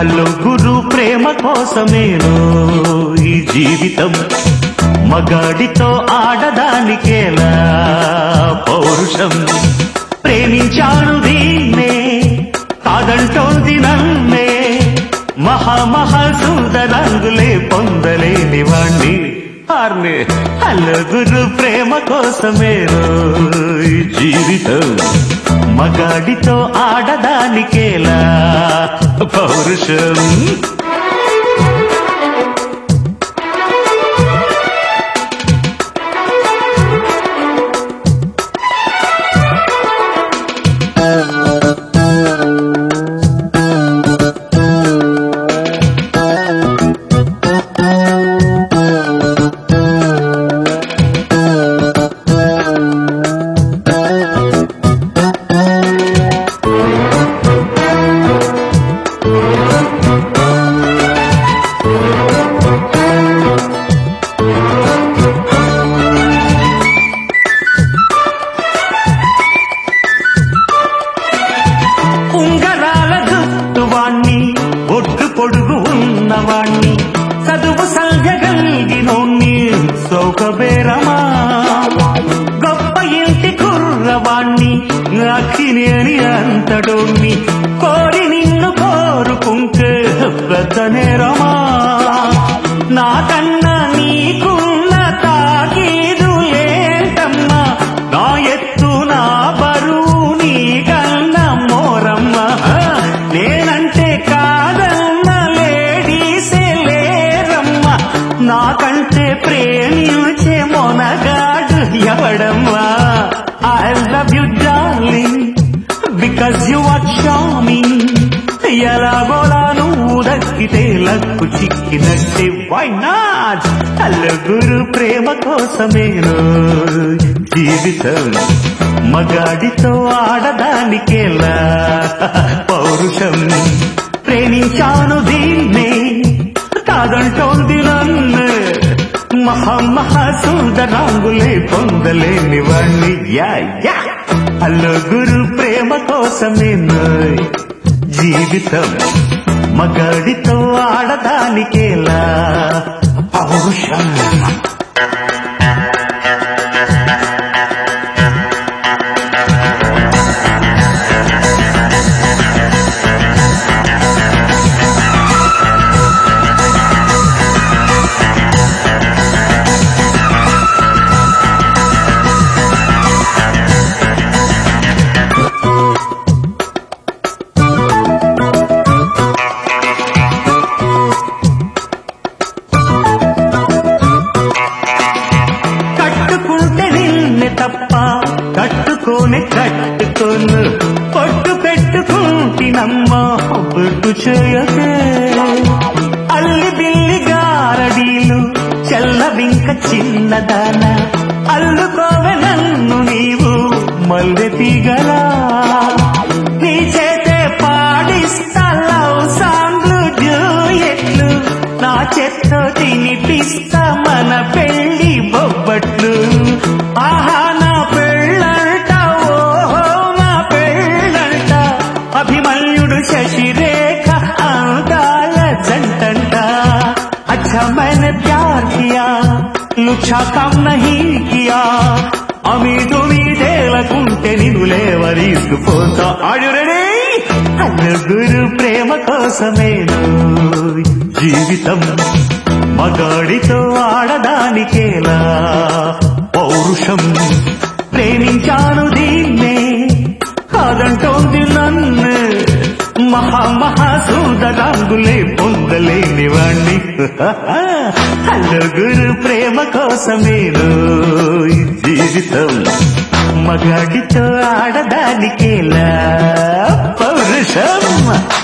hello గురు ప్రేమ కోసమేను ఈ జీవితం మగాడితో ఆడదానికేలా పౌరుషం ప్రేమించాను దీన్నే కాదంటోంది నన్నే మహామహా సుందరంగులే పొందలేని వాణ్ణి ఆర్నే హలో గురు ప్రేమ కోసమేను ఈ జీవితం మగాడితో ఆడదానికేలా పౌరుషం ఉంగరాల జుట్టువాణ్ణి ఒడ్డు పొడుగు ఉన్నవాణ్ణి చదువు సంధ్యగలిగినోణ్ణి సౌకబేరమా గొప్ప ఇంటి కుర్రవాణ్ణి అఖినేని అంతడోణ్ణి కోరి నిన్ను కోరుకుంటే పెద్ద నేరమా నాకన్నా నీకున్న తాకీదు ఏంటమ్మా నా ఎత్తు నా బరువు నీకన్న మోరమ్మ నేనంటే కాదన్న లేడీసే లేరమ్మ నాకంటే ప్రేమించే మొనగాడు ఎవడమ్మా I love you darling because you are shaming ఎలాగోలా నువ్వు దక్కితే లక్కు చిక్కినట్టే వై నాట్ అల్లగురు ప్రేమ కోసమేను జీవితం మగాడితో ఆడదానికేలా పౌరుషం ప్రేమించాను దీన్నే కాదంటోంది నన్ను మహా మహా సుందరాంగులే పొందలేని వాణ్ణి యా యా హలో గురు ప్రేమ కోసమేను జీవితం మగాడితో ఆడదానికేలా పౌరుషం కట్టుకుంటే నిన్నే తప్ప కట్టుకోనే కట్టుకోను పొట్టు పెట్టుకుంటినమ్మా పొట్టు చేయకే అల్లి బిల్లి గారడీలు చెల్లవింక చిన్నదాన అల్లుకోవె నన్ను నీవు మల్లె తీగలా నీ చేతే పాడిస్తా లవ్ సాంగ్లు డ్యూయెట్లు నా చేత్తో తినిపిస్తా మన పెళ్లి బొబ్బట్లు ఆహా నా పెళ్ళంట ఓహో నా పెళ్ళంట అభిమన్యుడు శశిరేఖ అందాల జంటంట अच्छा मैंने प्यार किया लुच्छा काम नहीं किया అమీదు మీదేలకుంటే నిన్ను లేవరీసుకుపోతా ఆడురనే నలుగురు ప్రేమ కోసమేను జీవితం మగాడితో ఆడదానికేలా పౌరుషం ప్రేమించాను దీన్నే కాదంటోంది నన్ను మహా మహా సుందరాంగులే పొందలేని వాణ్ణి నలుగురు ప్రేమ కోసమేను ఈ జీవితం మగాడితో ఆడదానికేలా పౌరుషం